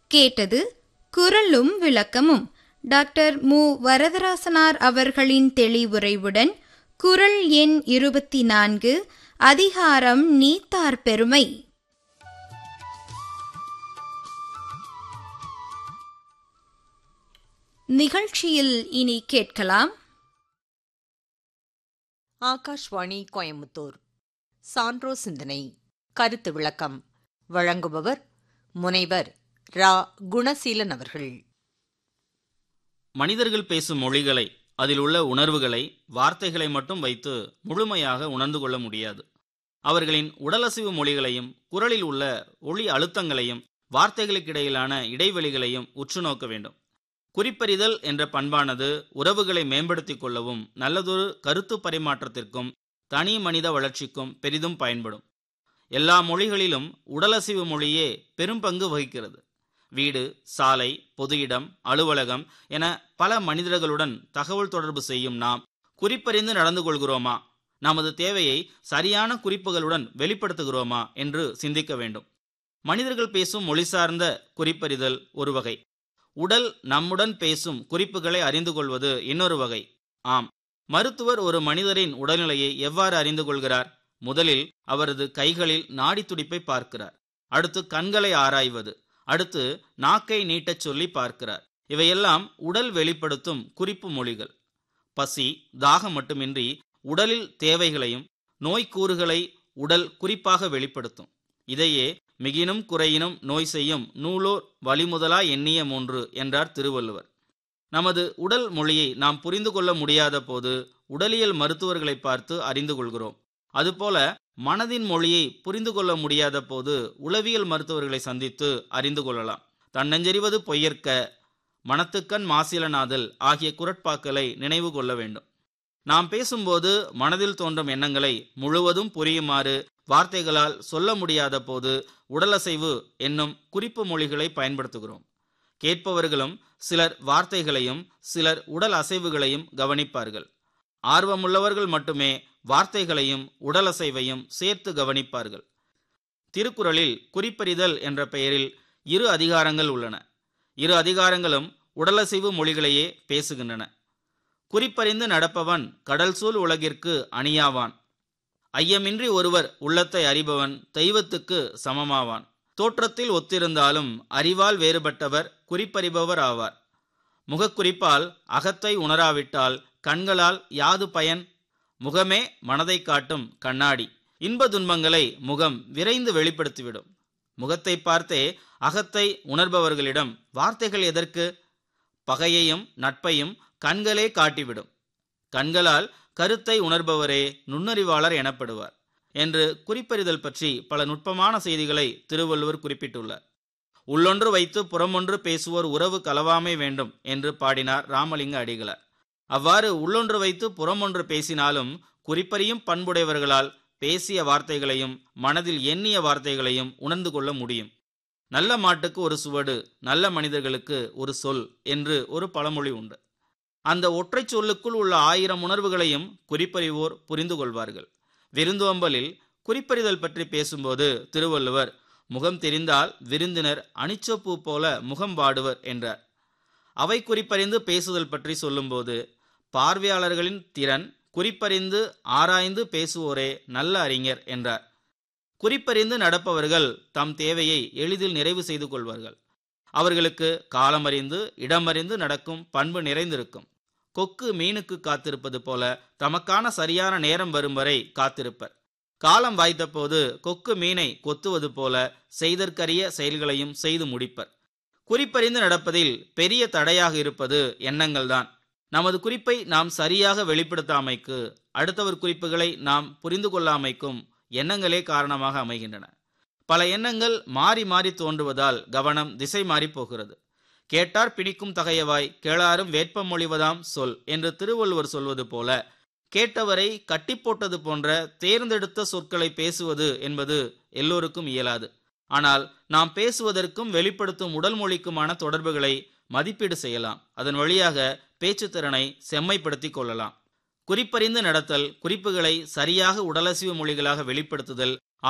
கேட்டது குரலும் விளக்கமும் டாக்டர் மு வரதராசனார் அவர்களின் தெளிவுரைவுடன் குரல் எண் இருபத்தி நான்கு அதிகாரம் நீத்தார் பெருமை நிகழ்ச்சியில் இனி கேட்கலாம் ஆகாஷ்வாணி கோயம்புத்தூர் சான்றோ சிந்தனை கருத்து விளக்கம் வழங்குபவர் முனைவர் ரா குணசீலன் அவர்கள் மனிதர்கள் பேசும் மொழிகளை அதில் உள்ள உணர்வுகளை வார்த்தைகளை மட்டும் வைத்து முழுமையாக உணர்ந்து கொள்ள முடியாது அவர்களின் உடலசைவு மொழிகளையும் குரலில் உள்ள ஒளி அழுத்தங்களையும் வார்த்தைகளுக்கிடையிலான இடைவெளிகளையும் உற்று நோக்க வேண்டும் குறிப்பறிதல் என்ற பண்பானது உறவுகளை மேம்படுத்திக் கொள்ளவும் நல்லதொரு கருத்து பரிமாற்றத்திற்கும் தனி மனித வளர்ச்சிக்கும் பெரிதும் பயன்படும் எல்லா மொழிகளிலும் உடலசைவு மொழியே பெரும் பங்கு வகிக்கிறது வீடு சாலை பொது இடம் அலுவலகம் என பல மனிதர்களுடன் தகவல் தொடர்பு செய்யும் நாம் குறிப்பறிந்து நடந்து கொள்கிறோமா நமது தேவையை சரியான குறிப்புகளுடன் வெளிப்படுத்துகிறோமா என்று சிந்திக்க வேண்டும் மனிதர்கள் பேசும் மொழி சார்ந்த குறிப்பறிதல் ஒரு வகை உடல் நம்முடன் பேசும் குறிப்புகளை அறிந்து கொள்வது இன்னொரு வகை ஆம் மருத்துவர் ஒரு மனிதரின் உடல்நிலையை எவ்வாறு அறிந்து கொள்கிறார் முதலில் அவரது கைகளில் நாடி துடிப்பை பார்க்கிறார் அடுத்து கண்களை ஆராய்வது அடுத்து நாக்கை நீட்டச் சொல்லி பார்க்கிறார் இவையெல்லாம் உடல் வெளிப்படுத்தும் குறிப்பு மொழிகள் பசி தாகம் மட்டுமின்றி உடலில் தேவைகளையும் நோய்க்கூறுகளை உடல் குறிப்பாக வெளிப்படுத்தும் இதையே மிகினும் குறையினும் நோய் செய்யும் நூலோர் வழிமுதலா எண்ணிய மூன்று என்றார் திருவள்ளுவர் நமது உடல் மொழியை நாம் புரிந்து கொள்ள முடியாத போது உடலியல் மருத்துவர்களை பார்த்து அறிந்து கொள்கிறோம் அதுபோல மனதின் மொழியை புரிந்து கொள்ள முடியாத போது உளவியல் மருத்துவர்களை சந்தித்து அறிந்து கொள்ளலாம் தன்னெஞ்செறிவது பொய்யற்க மனத்துக்கண் மாசிலனாதல் ஆகிய குரட்பாக்களை நினைவு கொள்ள வேண்டும் நாம் பேசும்போது மனதில் தோன்றும் எண்ணங்களை முழுவதும் புரியுமாறு வார்த்தைகளால் சொல்ல முடியாத போது உடலசைவு என்னும் குறிப்பு மொழிகளை பயன்படுத்துகிறோம் கேட்பவர்களும் சிலர் வார்த்தைகளையும் சிலர் உடல் அசைவுகளையும் கவனிப்பார்கள் ஆர்வமுள்ளவர்கள் மட்டுமே வார்த்தைகளையும் உடலசைவையும் சேர்த்து கவனிப்பார்கள் திருக்குறளில் குறிப்பறிதல் என்ற பெயரில் இரு அதிகாரங்கள் உள்ளன இரு அதிகாரங்களும் உடலசைவு மொழிகளையே பேசுகின்றன குறிப்பறிந்து நடப்பவன் கடல் சூழ் உலகிற்கு அணியாவான் ஐயமின்றி ஒருவர் உள்ளத்தை அறிபவன் தெய்வத்துக்கு சமமாவான் தோற்றத்தில் ஒத்திருந்தாலும் அறிவால் வேறுபட்டவர் குறிப்பறிபவர் ஆவார் முகக்குறிப்பால் அகத்தை உணராவிட்டால் கண்களால் யாது பயன் முகமே மனதை காட்டும் கண்ணாடி இன்ப துன்பங்களை முகம் விரைந்து வெளிப்படுத்திவிடும் முகத்தை பார்த்தே அகத்தை உணர்பவர்களிடம் வார்த்தைகள் எதற்கு பகையையும் நட்பையும் கண்களே காட்டிவிடும் கண்களால் கருத்தை உணர்பவரே நுண்ணறிவாளர் எனப்படுவார் என்று குறிப்பறிதல் பற்றி பல நுட்பமான செய்திகளை திருவள்ளுவர் குறிப்பிட்டுள்ளார் உள்ளொன்று வைத்து புறமொன்று பேசுவோர் உறவு கலவாமை வேண்டும் என்று பாடினார் ராமலிங்க அடிகளார் அவ்வாறு உள்ளொன்று வைத்து புறமொன்று பேசினாலும் குறிப்பறியும் பண்புடையவர்களால் பேசிய வார்த்தைகளையும் மனதில் எண்ணிய வார்த்தைகளையும் உணர்ந்து கொள்ள முடியும் நல்ல மாட்டுக்கு ஒரு சுவடு நல்ல மனிதர்களுக்கு ஒரு சொல் என்று ஒரு பழமொழி உண்டு அந்த ஒற்றை சொல்லுக்குள் உள்ள ஆயிரம் உணர்வுகளையும் குறிப்பறிவோர் புரிந்து கொள்வார்கள் விருந்தோம்பலில் குறிப்பறிதல் பற்றி பேசும்போது திருவள்ளுவர் முகம் தெரிந்தால் விருந்தினர் அனிச்சப்பூ போல முகம் வாடுவர் என்றார் அவை குறிப்பறிந்து பேசுதல் பற்றி சொல்லும்போது பார்வையாளர்களின் திறன் குறிப்பறிந்து ஆராய்ந்து பேசுவோரே நல்ல அறிஞர் என்றார் குறிப்பறிந்து நடப்பவர்கள் தம் தேவையை எளிதில் நிறைவு செய்து கொள்வார்கள் அவர்களுக்கு காலமறிந்து இடமறிந்து நடக்கும் பண்பு நிறைந்திருக்கும் கொக்கு மீனுக்கு காத்திருப்பது போல தமக்கான சரியான நேரம் வரும் வரை காத்திருப்பர் காலம் வாய்த்தபோது கொக்கு மீனை கொத்துவது போல செய்தற்கரிய செயல்களையும் செய்து முடிப்பர் குறிப்பறிந்து நடப்பதில் பெரிய தடையாக இருப்பது எண்ணங்கள்தான் நமது குறிப்பை நாம் சரியாக வெளிப்படுத்தாமைக்கு அடுத்தவர் குறிப்புகளை நாம் புரிந்து கொள்ளாமைக்கும் எண்ணங்களே காரணமாக அமைகின்றன பல எண்ணங்கள் மாறி மாறி தோன்றுவதால் கவனம் திசை மாறி போகிறது கேட்டார் பிடிக்கும் தகையவாய் கேளாரும் வேட்பம் மொழிவதாம் சொல் என்று திருவள்ளுவர் சொல்வது போல கேட்டவரை கட்டி போட்டது போன்ற தேர்ந்தெடுத்த சொற்களை பேசுவது என்பது எல்லோருக்கும் இயலாது ஆனால் நாம் பேசுவதற்கும் வெளிப்படுத்தும் உடல் மொழிக்குமான தொடர்புகளை மதிப்பீடு செய்யலாம் அதன் வழியாக பேச்சுத்திறனை செம்மைப்படுத்திக் கொள்ளலாம் குறிப்பறிந்து நடத்தல் குறிப்புகளை சரியாக உடலசிவு மொழிகளாக வெளிப்படுத்துதல்